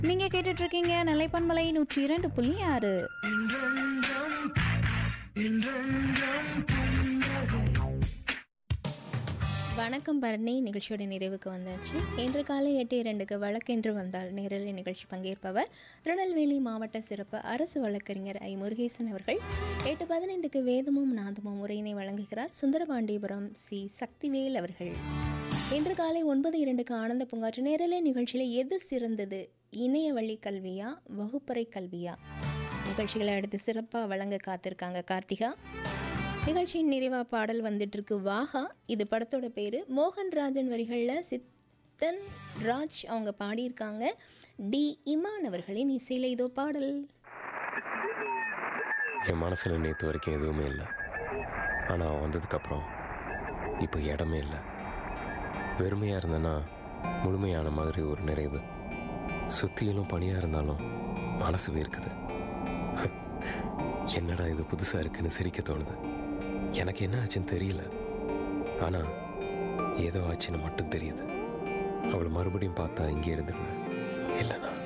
நீங்க கேட்டுட்டு இருக்கீங்க நிலைப்பன்மலை நூற்றி இரண்டு புள்ளி ஆறு வணக்கம் பரணி நிகழ்ச்சியோட நிறைவுக்கு வந்தாச்சு இன்று காலை எட்டு இரண்டுக்கு வழக்கென்று வந்தால் நேரலை நிகழ்ச்சி பங்கேற்பவர் திருநெல்வேலி மாவட்ட சிறப்பு அரசு வழக்கறிஞர் ஐ முருகேசன் அவர்கள் எட்டு பதினைந்துக்கு வேதமும் நாதமும் உரையினை வழங்குகிறார் சுந்தரபாண்டியபுரம் சி சக்திவேல் அவர்கள் இன்று காலை ஒன்பது இரண்டுக்கு ஆனந்த பூங்காற்று நேரலை நிகழ்ச்சியில் எது சிறந்தது இணைய வழி கல்வியா வகுப்பறை கல்வியா நிகழ்ச்சிகளை அடுத்து சிறப்பாக வழங்க காத்திருக்காங்க கார்த்திகா நிகழ்ச்சியின் நிறைவா பாடல் வந்துட்டு இருக்கு வாஹா இது படத்தோட பேர் மோகன் ராஜன் வரிகளில் சித்தன் ராஜ் அவங்க பாடியிருக்காங்க டி இமான் அவர்களின் இசையில் இதோ பாடல் என் மனசில் நேற்று வரைக்கும் எதுவுமே இல்லை ஆனால் அவன் வந்ததுக்கப்புறம் இப்போ இடமே இல்லை வெறுமையாக இருந்தேன்னா முழுமையான மாதிரி ஒரு நிறைவு சுத்தியிலும் பனியாக இருந்தாலும் மனசு வேர்க்குது என்னடா இது புதுசாக இருக்குன்னு சிரிக்க தோணுது எனக்கு என்ன ஆச்சுன்னு தெரியல ஆனால் ஏதோ ஆச்சுன்னு மட்டும் தெரியுது அவளை மறுபடியும் பார்த்தா இங்கே இருந்துருவேன் இல்லைண்ணா